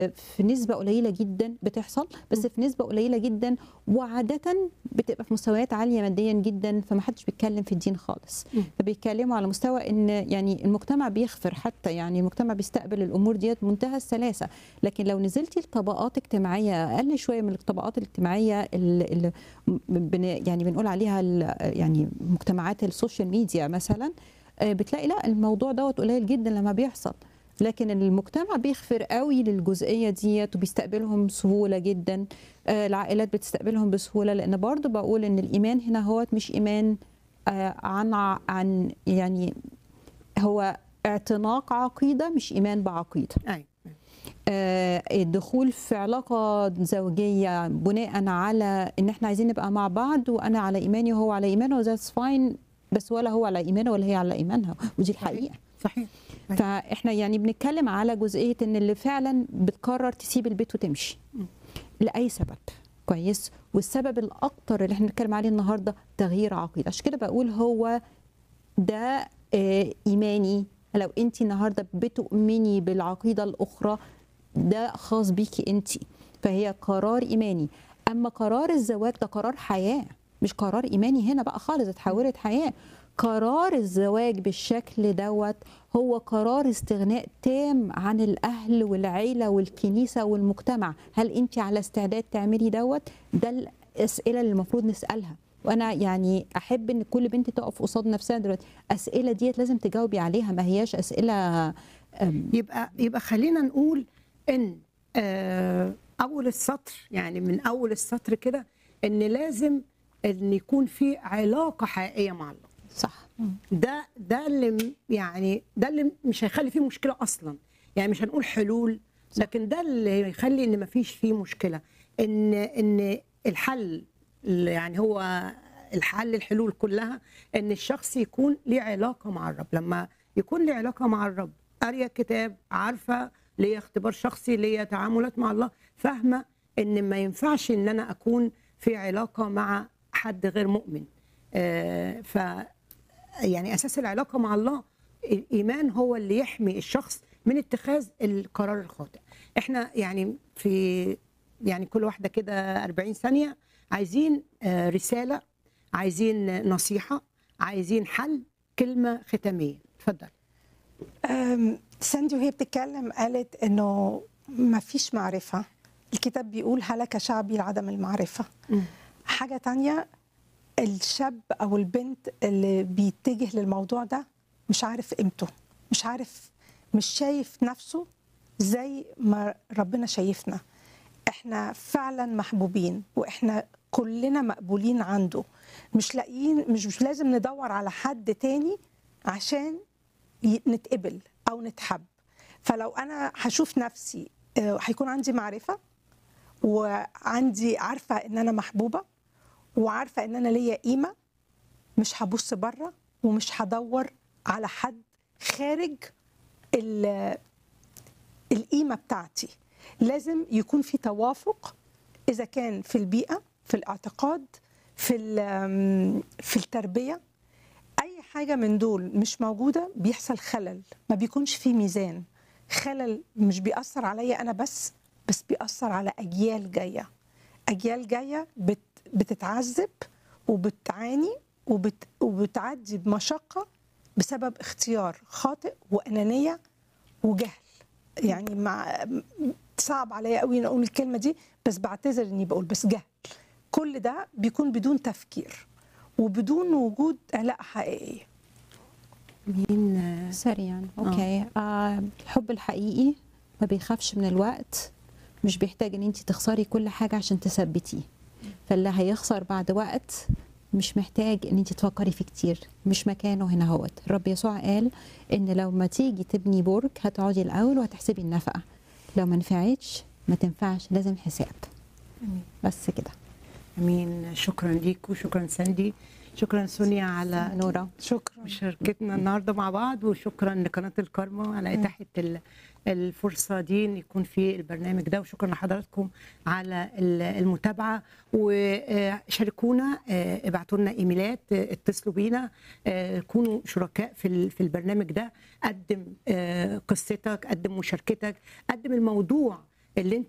في نسبة قليلة جدا بتحصل بس في نسبة قليلة جدا وعادة بتبقى في مستويات عالية ماديا جدا فما حدش بيتكلم في الدين خالص مم. فبيتكلموا على مستوى ان يعني المجتمع بيغفر حتى يعني المجتمع بيستقبل الامور ديت منتهى السلاسة لكن لو نزلتي لطبقات اجتماعية اقل شوية من الطبقات الاجتماعية اللي بن يعني بنقول عليها ال- يعني مجتمعات السوشيال ميديا مثلا آه، بتلاقي لا الموضوع دوت قليل جدا لما بيحصل لكن المجتمع بيغفر قوي للجزئيه ديت وبيستقبلهم بسهوله جدا آه، العائلات بتستقبلهم بسهوله لان برضو بقول ان الايمان هنا هو مش ايمان آه، عن ع- عن يعني هو اعتناق عقيده مش ايمان بعقيده ايوه آه، الدخول في علاقة زوجية بناء على ان احنا عايزين نبقى مع بعض وانا على ايماني وهو على ايمانه ذاتس فاين بس ولا هو على ايمانه ولا هي على ايمانها ودي الحقيقة صحيح فاحنا يعني بنتكلم على جزئية ان اللي فعلا بتقرر تسيب البيت وتمشي م. لأي سبب كويس والسبب الأكتر اللي احنا بنتكلم عليه النهاردة تغيير عقيدة عشان كده بقول هو ده آه، إيماني لو أنت النهاردة بتؤمني بالعقيدة الأخرى ده خاص بيكي أنت فهي قرار إيماني أما قرار الزواج ده قرار حياة مش قرار إيماني هنا بقى خالص اتحولت حياة قرار الزواج بالشكل دوت هو قرار استغناء تام عن الأهل والعيلة والكنيسة والمجتمع هل أنت على استعداد تعملي دوت ده الأسئلة اللي المفروض نسألها وانا يعني احب ان كل بنت تقف قصاد نفسها دلوقتي اسئله ديت لازم تجاوبي عليها ما هياش اسئله أم، يبقى يبقى خلينا نقول ان آه، اول السطر يعني من اول السطر كده ان لازم ان يكون في علاقه حقيقيه مع الله صح ده ده اللي م- يعني ده اللي مش هيخلي فيه مشكله اصلا يعني مش هنقول حلول لكن ده اللي هيخلي ان مفيش فيه مشكله ان ان الحل اللي يعني هو الحل الحلول كلها ان الشخص يكون ليه علاقه مع الرب لما يكون ليه علاقه مع الرب قاريه كتاب عارفه ليا اختبار شخصي ليا تعاملات مع الله فاهمه ان ما ينفعش ان انا اكون في علاقه مع حد غير مؤمن آه ف يعني اساس العلاقه مع الله الايمان هو اللي يحمي الشخص من اتخاذ القرار الخاطئ احنا يعني في يعني كل واحده كده 40 ثانيه عايزين آه، رساله عايزين نصيحه عايزين حل كلمه ختاميه اتفضل أم، ساندي وهي بتتكلم قالت انه ما فيش معرفة الكتاب بيقول هلك شعبي لعدم المعرفة حاجة تانية الشاب أو البنت اللي بيتجه للموضوع ده مش عارف قيمته مش عارف مش شايف نفسه زي ما ربنا شايفنا احنا فعلا محبوبين واحنا كلنا مقبولين عنده مش لاقيين مش, مش لازم ندور على حد تاني عشان ي- نتقبل او نتحب فلو انا هشوف نفسي آه، هيكون عندي معرفه وعندي عارفه ان انا محبوبه وعارفه ان انا ليا قيمه مش هبص بره ومش هدور على حد خارج ال- القيمه بتاعتي لازم يكون في توافق اذا كان في البيئه في الاعتقاد في ال- في التربيه اي حاجه من دول مش موجوده بيحصل خلل ما بيكونش في ميزان خلل مش بيأثر عليا انا بس بس بيأثر على اجيال جايه اجيال جايه بت بتتعذب وبتعاني وبت وبتعدي بمشقه بسبب اختيار خاطئ وانانيه وجهل يعني مع صعب عليا قوي ان اقول الكلمه دي بس بعتذر اني بقول بس جهل كل ده بيكون بدون تفكير وبدون وجود علاقه حقيقيه مين آه، سريعا اوكي آه الحب الحقيقي ما بيخافش من الوقت مش بيحتاج ان انت تخسري كل حاجه عشان تثبتيه فاللي هيخسر بعد وقت مش محتاج ان انت تفكري فيه كتير مش مكانه هنا هوت الرب يسوع قال ان لو ما تيجي تبني برج هتقعدي الاول وهتحسبي النفقه لو ما نفعتش ما تنفعش لازم حساب بس كده امين شكرا ليك وشكرا ساندي شكرا سونيا على نورا شكرا مشاركتنا النهارده مع بعض وشكرا لقناه الكارما على اتاحه ال- الفرصه دي ان يكون في البرنامج ده وشكرا لحضراتكم على ال- المتابعه وشاركونا آه، ابعتوا لنا ايميلات آه، اتصلوا بينا آه، كونوا شركاء في ال- في البرنامج ده قدم آه، قصتك قدم مشاركتك قدم الموضوع اللي انت